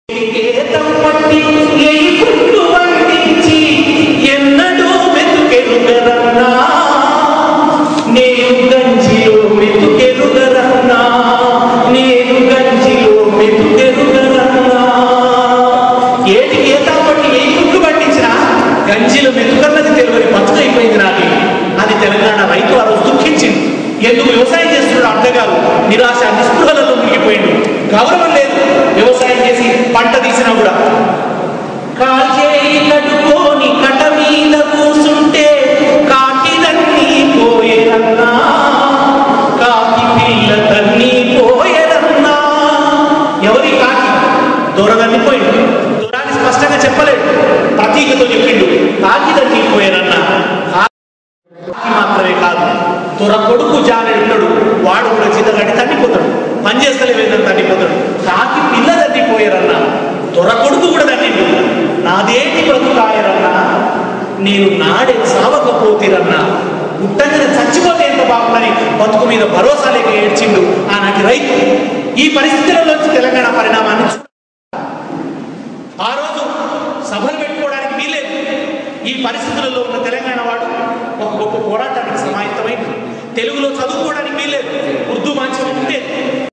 కేతం పట్టి ఎయి పుట్టు వండించి ఎన్నడూ మెతుకెరుగరన్నా నేను గంజిలో మెతుకెరుగరన్నా నేను గంజిలో మెతుకెరుగరన్నా ఏటి గీతా పట్టి ఏ పుట్టు పండించినా గంజిలో మెతుకన్నది తెలియని బతుకైపోయింది నాది అది తెలంగాణ రైతు ఆ రోజు దుఃఖించింది ఎందుకు వ్యవసాయం చేస్తున్నాడు అడ్డగారు నిరాశ నిస్పృహలలో మునిగిపోయిండు గౌరవం లేదు వ్యవసాయం చేసి పంట తీసినా కూడా కాల్చేయి కడుకోని కట మీద కూసుంటే కాకిదన్నీ పోయేరన్నా కాకి పిల్ల తన్ని పోయేరన్నా ఎవరి కాకి దొరదన్ని పోయిండు దొరాన్ని స్పష్టంగా చెప్పలేడు ప్రతీకతో చెప్పిండు కాకిదన్ని పోయేరన్నా కాకి మాత్రమే కాదు త్వర కొడుకు జానెడున్నాడు వాడు కూడా చిన్నగడి తగ్గిపోతాడు పని చేస్తలేవేదని తగ్గిపోతాడు కాకి పిల్ల తగ్గిపోయారన్నా త్వర కొడుకు కూడా తగ్గిండు నాదేటి బ్రతుకాయరన్నా నేను నాడే సావకపోతేరన్నా పుట్టంగానే చచ్చిపోతే ఎంత బాగుందని బతుకు మీద భరోసా లేక ఏడ్చిండు ఆనాటి రైతు ఈ పరిస్థితులలోంచి తెలంగాణ పరిణామాన్ని చూ- ఆ రోజు సభలు పెట్టుకోవడానికి వీలేదు ఈ పరిస్థితులలో ఉన్న తెలంగాణ వాడు ఒక గొప్ప పోరాటానికి సమాహితమైంది తెలుగులో చదువుకోవడానికి వీలేదు ఉర్దూ మాధ్యమం ఉండేది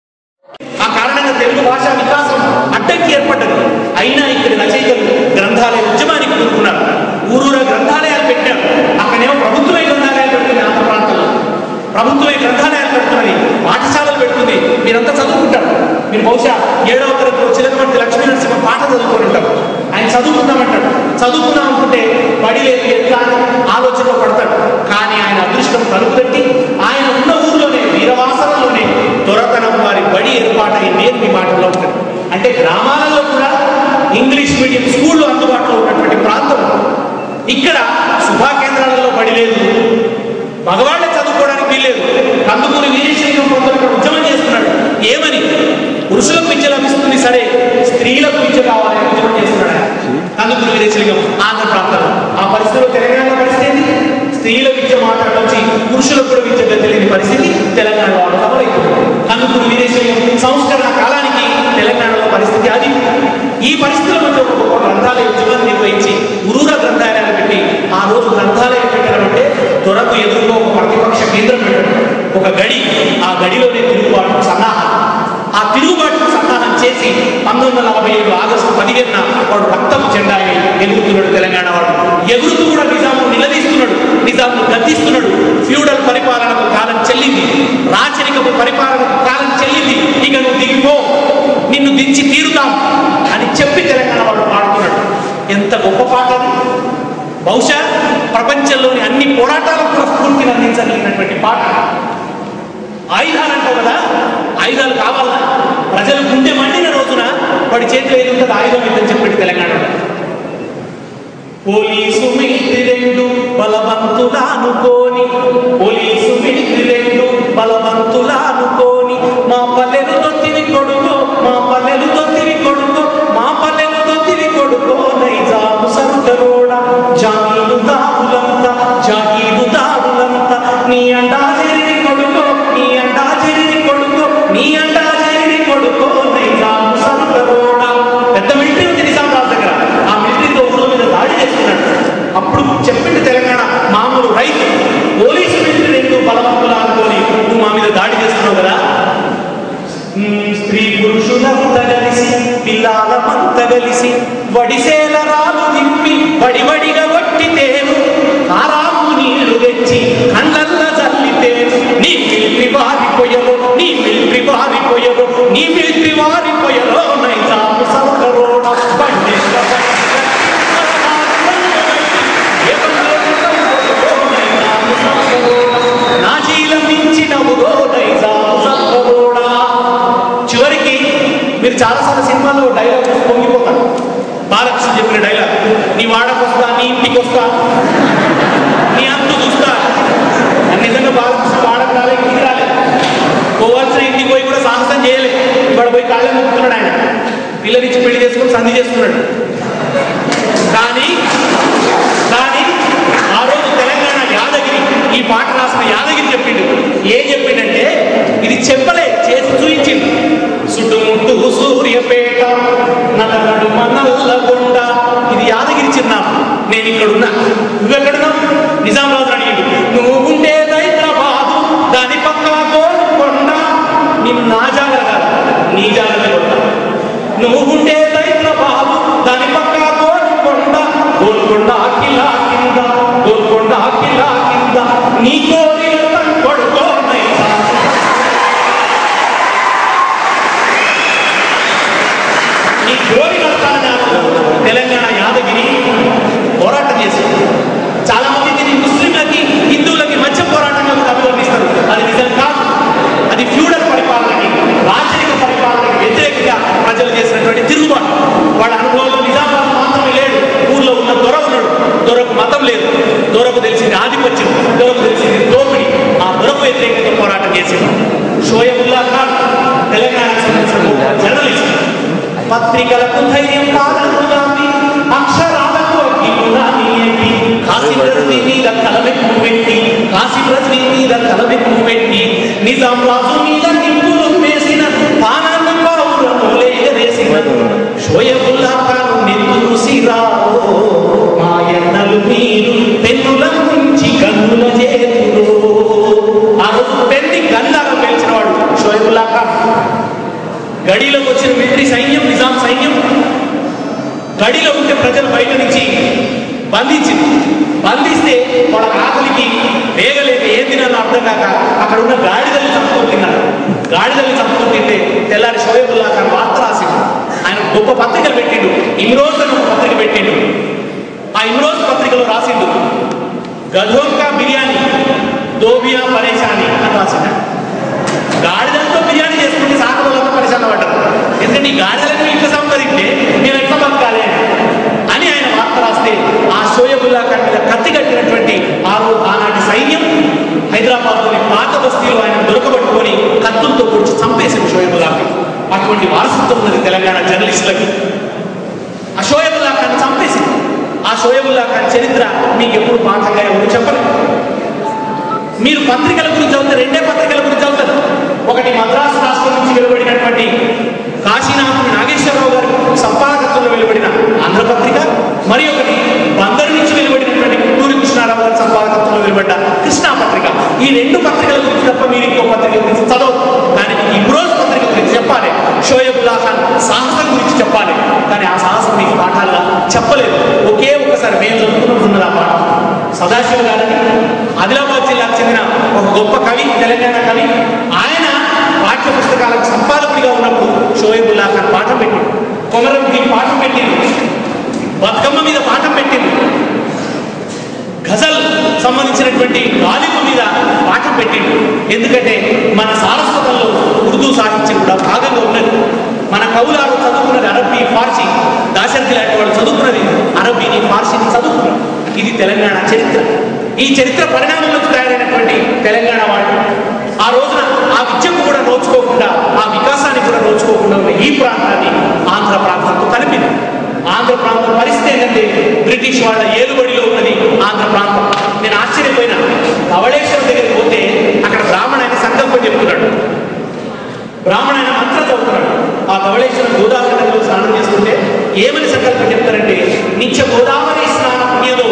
ఆ కారణంగా తెలుగు భాష వికాసం అడ్డంకి ఏర్పడ్డది అయినా ఇక్కడ రచయితలు గ్రంథాలయ ఉద్యమానికి కూరుకున్నారు ఊరూర గ్రంథాలయాలు పెట్టారు అక్కడేమో ప్రభుత్వమే గ్రంథాలయాలు పెడుతుంది ఆంధ్ర ప్రాంతంలో ప్రభుత్వమే గ్రంథాలయాలు పెడుతున్నది పాఠశాలలు పెడుతుంది మీరంతా చదువుకుంటారు మీరు బహుశా ఏడవ తరగతిలో చిలకమర్తి లక్ష్మీ నరసింహ పాట చదువుకొని ఉంటారు ఆయన చదువుకుందామంటాడు చదువుకుందాం అనుకుంటే బడి లేదు ఎట్లా అని ఆలోచనలో పడతాడు కానీ ఆయన అదృష్టం తలుపు పెట్టి ఆయన ఉన్న ఊర్లోనే వీరవాసనలోనే దొరతనం వారి బడి ఏర్పాటై నేర్పి మాటలో ఉంటుంది అంటే గ్రామాలలో కూడా ఇంగ్లీష్ మీడియం స్కూళ్ళు అందుబాటులో ఉన్నటువంటి ప్రాంతం ఇక్కడ సుభా కేంద్రాలలో బడి లేదు మగవాళ్ళే చదువుకోవడానికి వీల్లేదు కందుకూరి వీరేశలింగం పొందలు ఇక్కడ ఉద్యమం చేస్తున్నాడు ఏమని పురుషులకు విద్య లభిస్తుంది సరే స్త్రీలకు విద్య కావాలని ఉద్యమం చేస్తున్నాడు ఆయన. కందుకూరి వీరేశలింగం ఆంధ్ర ప్రాంతంలో ఆ పరిస్థితిలో తెలంగాణ పరిస్థితి ఏంటి? స్త్రీల విద్య మాట్లాడొచ్చి పురుషులకు కూడా విద్య తెలియని పరిస్థితి తెలంగాణ వాళ్ళు అమలైతుంది కందుకూరి వీరేశలింగం సంస్కరణ కాలానికి తెలంగాణలో పరిస్థితి అది ఈ పరిస్థితుల మధ్య ఒక గొప్ప గ్రంథాలయ ఉద్యమం నిర్వహించి ఉరూర గ్రంథాలయాలు పెట్టి ఆ రోజు గ్రంథాలయం పెట్టడం అంటే దొరకు ఎదురుగా ఒక ప్రతిపక్ష కేంద్రం పెట్టడం ఒక గడి ఆ గడిలోనే తిరుగుబాటు సన్నాహాలు ఆ తిరుగుబాటుకు సన్నాహం చేసి పంతొమ్మిది వందల నలభై ఏడు ఆగస్టు పదిహేనున వాడు రక్తపు జెండా ఎగురుతున్నాడు తెలంగాణ వాడు ఎగురుతూ కూడా నిజాము నిలదీస్తున్నాడు నిజాము గద్దిస్తున్నాడు ఫ్యూడల్ పరిపాలనకు కాలం చెల్లింది రాచరికపు పరిపాలనకు కాలం చెల్లింది ఇక నువ్వు దిగిపో నిన్ను దించి తీరుతాం అని చెప్పి తెలంగాణ వాడు పాడుతున్నాడు ఎంత గొప్ప పాట అది బహుశా ప్రపంచంలోని అన్ని పోరాటాలకు కూడా స్ఫూర్తిని అందించగలిగినటువంటి పాట ఆయుధాలు అంటావు కదా ఆయుధాలు కావాలా ప్రజలు గుండె మండిన రోజున వాడి చేతిలో ఏది ఉంటుంది ఆయుధం ఏంటని చెప్పాడు తెలంగాణలో పోలీసు మిలిటరీ రెండు బలవంతులా అనుకోని పోలీసు మిలిటరీ రెండు బలవంతులా అనుకోని మా పల్లెలు తొత్తివి కొడుకో మా పల్లెలు తొత్తివి కొడుకో మా పల్లెలు తొత్తివి కొడుకో నైజాము సరుకరోడ జాగీలు దారులంతా జాగీలు దారులంతా నీ అండా చెరిని కొడుకో నీ అండా చెరిని కొడుకో నీ అండా చెరిని కొడుకో నైజాము సరుకరోడ పెద్ద మిలిటరీ ఉంది నిజాం రాజు దగ్గర ఆ మిలిటరీతో ఊళ్ళ మీద దాడి చేస్తున్నాడు అప్పుడు చెప్పింది తెలంగాణ మామూలు రైతు పోలీసు మిలిటరీ రెండు బలవంతులు అనుకోని నువ్వు మా మీద దాడి చేస్తున్నావు కదా మ్మ్, స్త్రీ పురుషులంతా కలిసి పిల్లాలమంతా కలిసి వడిసేల రాలు దింపి వడివడిగా కొట్టితేను ఆరాము నీళ్లు తెచ్చి కళ్ళల్ల చల్లితేను నీ మిలిటరీ వారిపోయరు నీ మిలిటరీ వారిపోయరు నీ మిలిటరీ వారిపోయరు నైజాము సౌకరోడ బండేశ్వర నాజీలం మించినవురో నైజాము సౌకరోడా చివరికి మీరు చాలాసార్లు సినిమాలో డైలాగ్ పొంగిపోతారు బాలకృష్ణ చెప్పిన డైలాగ్ నీ వాడకు వస్తా నీ ఇంటికి వస్తా నీ అంతు చూస్తా అని నిజంగా బాలకృష్ణ వాడకు రాలే ఇంటికి రాలే పోవాల్సిన ఇంటికి పోయి కూడా సాహసం చేయలే ఇవాడు పోయి కాళ్ళ మొక్కుతున్నాడు ఆయన పిల్లనిచ్చి పెళ్లి చేసుకుని సంధి చేస్తున్నాడు కానీ కానీ ఆ రోజు తెలంగాణ యాదగిరి ఈ పాట రాసిన యాదగిరి చెప్పిండు ఏం చెప్పిండంటే ఇది చెప్పలే చేసి చూపించింది చుట్టుముట్టు సూర్యపేట నటన పత్రికలకు ధైర్యం కాదనులాపి అక్షరాలకు అగ్గిపురాని ఎట్టి కాశీ పృథ్వీ మీద కలమెక్కు పెట్టి కాశీ పృథ్వీ మీద కలమెక్కు పెట్టి నిజాం రాజు మీద నిప్పులు వేసిన పానాన్ని పావురములే ఎగరేసిన షోయబుల్లా ఖాన్ నెత్తురు సిరారో మా ఎన్నలు మీరు పెన్నుల నుంచి కన్నుల చేతులు ఆ రోజు పెన్ని గల్లాగా పేల్చిన వాడు షోయబుల్లా ఖాన్ గడిలోకి వచ్చిన మిలిటరీ సైన్యం నిజాం సైన్యం గడిలో ఉంటే ప్రజలు బయట నుంచి బంధించింది బంధిస్తే వాళ్ళ ఆకలికి వేగలేక ఏం తినాలో అర్థం కాక అక్కడ ఉన్న గాడిదల్ని చంపుకొని తిన్నారు గాడిదల్ని చంపుకొని తింటే తెల్లారి షోయబుల్లా ఖాన్ వార్త రాసిండు ఆయన గొప్ప పత్రికలు పెట్టిండు ఇమ్రోజ్ అని ఒక పత్రిక పెట్టిండు ఆ ఇమ్రోజ్ పత్రికలో రాసిండు గధోంకా బిర్యానీ దోబియా పరేషాని అని రాసిండు గాడిదలతో బిర్యానీ చేసుకుంటే సాకు వాళ్ళతో పరిశాన పడ్డారు ఎందుకంటే ఈ గాడిదలను ఇంట్లో సంపాదింటే మేము ఎట్లా బతకాలి అని ఆయన వార్త రాస్తే ఆ షోయబుల్లా ఖాన్ మీద కత్తి కట్టినటువంటి ఆ రోజు ఆనాటి సైన్యం హైదరాబాద్లోని పాత బస్తీలో ఆయన దొరకబట్టుకొని కత్తులతో పొడిచి చంపేసింది షోయబుల్లా ఖాన్ అటువంటి వారసత్వం ఉన్నది తెలంగాణ జర్నలిస్టులకి ఆ షోయబుల్లా ఖాన్ చంపేసింది ఆ షోయబుల్లా ఖాన్ చరిత్ర మీకు ఎప్పుడు పాఠంగా ఎవరు చెప్పలేదు మీరు పత్రికల గురించి చదువుతారు రెండే పత్రికల గురించి చదువుతారు ఒకటి మద్రాసు రాష్ట్రం నుంచి వెలువడినటువంటి కాశీనాథ్ నాగేశ్వరరావు గారి సంపాదకత్వంలో వెలువడిన ఆంధ్రపత్రిక మరి ఒకటి బందరు నుంచి వెలువడినటువంటి గుంటూరు కృష్ణారావు గారి సంపాదకత్వంలో వెలువడ్డ కృష్ణా పత్రిక ఈ రెండు పత్రికల గురించి తప్ప మీరు ఇంకో పత్రిక గురించి చదవదు కానీ ఈ రోజు పత్రిక గురించి చెప్పాలి షోయబుల్లా ఖాన్ సాహసం గురించి చెప్పాలి కానీ ఆ సాహసం మీకు పాఠాలుగా చెప్పలేదు ఒకే ఒక్కసారి మేము చదువుకున్నప్పుడు ఆ పాఠం సదాశివ గారని ఆదిలాబాద్ జిల్లాకు చెందిన ఒక గొప్ప కవి తెలంగాణ కవి ఆయన పాఠ్య పుస్తకాలకు సంపాదకుడిగా ఉన్నప్పుడు షోయబుల్లా ఖాన్ పాఠం పెట్టింది కొమరంకి పాఠం పెట్టింది బతుకమ్మ మీద పాఠం పెట్టింది గజల్ సంబంధించినటువంటి గాలిబు మీద పాఠం పెట్టిండు ఎందుకంటే మన సారస్వతంలో ఉర్దూ సాహిత్యం కూడా భాగంగా ఉన్నది మన కవులారు చదువుకున్నది అరబ్బీ ఫార్సీ దాశరథి లాంటి వాళ్ళు చదువుకున్నది అరబ్బీని ఫార్సీని చదువుకున్నారు ఇది తెలంగాణ చరిత్ర ఈ చరిత్ర పరిణామంలోకి తయారైనటువంటి తెలంగాణ వాళ్ళు ఆ రోజున ఆ విద్యకు కూడా నోచుకోకుండా ఆ వికాసానికి కూడా నోచుకోకుండా ఉన్న ఈ ప్రాంతాన్ని ఆంధ్ర ప్రాంతంతో కలిపింది ఆంధ్ర ప్రాంతం పరిస్థితి ఏంటంటే బ్రిటిష్ వాళ్ళ ఏలుబడిలో ఉన్నది ఆంధ్ర ప్రాంతం నేను ఆశ్చర్యపోయినా ధవళేశ్వరం దగ్గరికి పోతే అక్కడ బ్రాహ్మణ ఆయన సంకల్పం చెప్తున్నాడు బ్రాహ్మణ ఆయన మంత్రం చదువుతున్నాడు ఆ ధవళేశ్వరం గోదావరి నదిలో స్నానం చేస్తుంటే ఏమని సంకల్పం చెప్తారంటే నిత్య గోదావరి స్నాన పుణ్యలో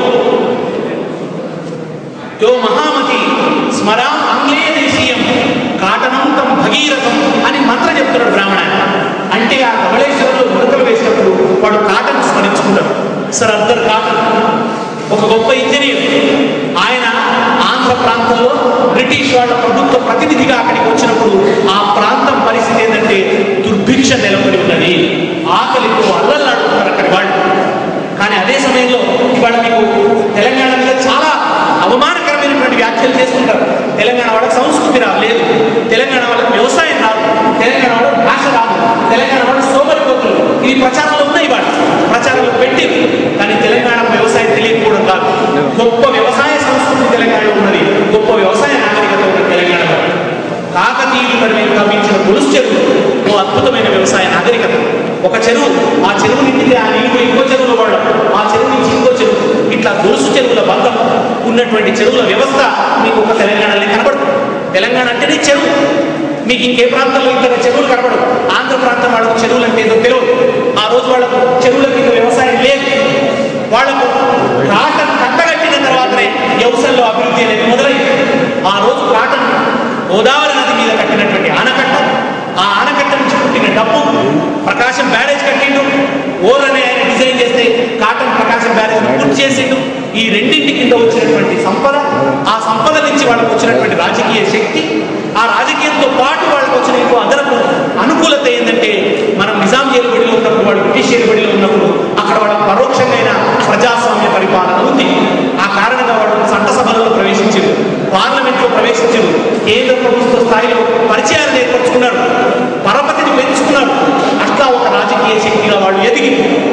యో మహామతి స్మరాం ఆంగ్లేయ దేశీయం కాటనంతం భగీరథం అని మంత్రం చెప్తున్నాడు బ్రాహ్మణ అంటే ఆ ధవళేశ్వరంలో ముడతలు వేసినప్పుడు వాడు కాటన్ స్మరించుకుంటాడు సర్ అర్దర్ కాటన్ ఒక గొప్ప ఇంజనీర్ ఆయన ఆంధ్ర ప్రాంతంలో బ్రిటిష్ వాళ్ళ ప్రభుత్వ ప్రతినిధిగా అక్కడికి వచ్చినప్పుడు ఆ ప్రాంతం పరిస్థితి ఏంటంటే దుర్భిక్ష నెలకొని ఉన్నది ఆకలితో అల్లల్లాడుతున్నారు అక్కడి వాళ్ళు కానీ అదే సమయంలో ఇవాళ మీకు తెలంగాణ మీద చాలా అవమానకరమైనటువంటి వ్యాఖ్యలు చేస్తుంటారు తెలంగాణ వాళ్ళకి సంస్కృతి రాదు లేదు తెలంగాణ వాళ్ళకి వ్యవసాయం రాదు తెలంగాణ వాళ్ళకి భాష రాదు తెలంగాణ వాళ్ళు సోమరిపోతులు ఇది ప్రచారంలో ఉన్నాయి ఇవాళ ప్రచారంలో పెట్టి కానీ తెలంగాణ వ్యవసాయం తెలియకపోవడం కాదు గొప్ప వ్యవసాయ సంస్కృతి తెలంగాణలో ఉన్నది గొప్ప వ్యవసాయ నాగరికత ఉన్నది తెలంగాణలో కాకతీయులు మరి మీరు గమనించిన గొలుసు చెరువు ఓ అద్భుతమైన వ్యవసాయ నాగరికత ఒక చెరువు ఆ చెరువు నిండితే ఆ నీళ్లు ఇంకో చెరువులో పడడం ఆ చెరువు నుంచి ఇంకో చెరువు ఇట్లా గొలుసు చెరువుల బంధం ఉన్నటువంటి చెరువుల వ్యవస్థ మీకు ఒక తెలంగాణలో కనబడుతుంది తెలంగాణ అంటేనే చెరువు మీకు ఇంకే ప్రాంతంలో ఇక్కడ చెరువులు కనబడవు ఆంధ్ర ప్రాంతం వాళ్ళకు చెరువులు అంటే ఏదో తెలియదు ఆ రోజు వాళ్ళకు చెరువుల కింద వ్యవసాయం లేదు వాళ్ళకు కాటన్ కట్టగట్టిన తర్వాతనే వ్యవసాయంలో అభివృద్ధి అనేది మొదలైంది ఆ రోజు కాటన్ గోదావరి నది మీద కట్టినటువంటి ఆనకట్ట ఆ ఆనకట్ట నుంచి పుట్టిన డబ్బు ప్రకాశం బ్యారేజ్ కట్టిండు ఓర్ అనే ఆయన డిజైన్ చేస్తే కాటన్ ప్రకాశం బ్యారేజ్ పూర్తి చేసిండు ఈ రెండింటి కింద వచ్చినటువంటి సంపద ఆ సంపద నుంచి వాళ్ళకు వచ్చినటువంటి రాజకీయ శక్తి ఆ రాజకీయంతో పాటు వాళ్ళకు వచ్చిన ఇంకో అదనపు అనుకూలత ఏంటంటే మనం నిజాం ఏలుబడిలో ఉన్నప్పుడు వాళ్ళు బ్రిటిష్ ఏలుబడిలో ఉన్నప్పుడు అక్కడ వాళ్ళకి పరోక్షమైన ప్రజాస్వామ్య పరిపాలన ఉంది ఆ కారణంగా వాళ్ళు చట్టసభలలో ప్రవేశించారు పార్లమెంట్లో ప్రవేశించారు కేంద్ర ప్రభుత్వ స్థాయిలో పరిచయాలు ఏర్పరచుకున్నారు పరపతిని పెంచుకున్నారు అట్లా ఒక రాజకీయ శక్తిగా వాళ్ళు ఎదిగి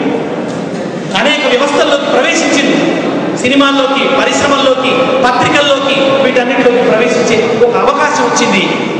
అనేక వ్యవస్థల్లోకి ప్రవేశించింది సినిమాల్లోకి పరిశ్రమల్లోకి పత్రికల్లోకి వీటన్నిటిలోకి ప్రవేశించే ఒక అవకాశం వచ్చింది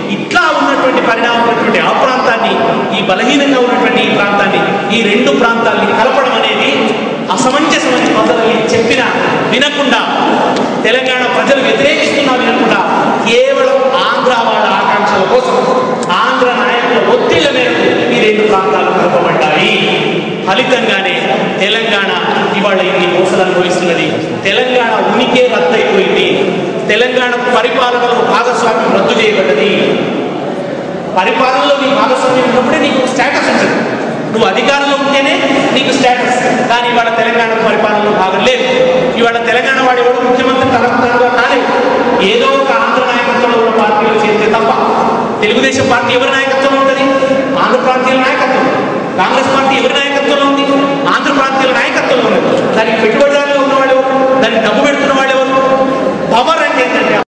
బలహీనంగా ఉన్నటువంటి ఈ ప్రాంతాన్ని ఈ రెండు ప్రాంతాల్ని కలపడం అనేది అసమంజసమైన పద్ధతిని చెప్పిన వినకుండా తెలంగాణ ప్రజలు వ్యతిరేకిస్తున్నా వినకుండా కేవలం ఆంధ్ర వాళ్ళ ఆకాంక్షల కోసం ఆంధ్ర నాయకుల ఒత్తిళ్ల మేరకు ఈ రెండు ప్రాంతాలు కలపబడ్డాయి ఫలితంగానే తెలంగాణ ఇవాళ ఇన్ని మోసలు అనుభవిస్తున్నది తెలంగాణ ఉనికే రద్దయిపోయింది తెలంగాణ పరిపాలనలో భాగస్వామ్యం రద్దు చేయబడ్డది పరిపాలనలో నీ భాగస్వామ్యం ఉన్నప్పుడే నీకు స్టేటస్ ఉంటుంది నువ్వు అధికారంలో ఉంటేనే నీకు స్టేటస్ కానీ ఇవాళ తెలంగాణ పరిపాలనలో భాగం లేదు ఇవాళ తెలంగాణ వాడి ఎవరు ముఖ్యమంత్రి తరపుగా కాలేదు ఏదో ఒక ఆంధ్ర నాయకత్వంలో ఉన్న పార్టీలో చేరితే తప్ప తెలుగుదేశం పార్టీ ఎవరి నాయకత్వంలో ఉంటుంది ఆంధ్ర ప్రాంతీయుల నాయకత్వం కాంగ్రెస్ పార్టీ ఎవరి నాయకత్వంలో ఉంది ఆంధ్ర ప్రాంతీయుల నాయకత్వంలో ఉంది దానికి పెట్టుబడిదారులుగా ఉన్నవాళ్ళు ఎవరు దానికి డబ్బు పెడుతున్న వాళ్ళు ఎవరు పవర్ అంటే ఏంటంటే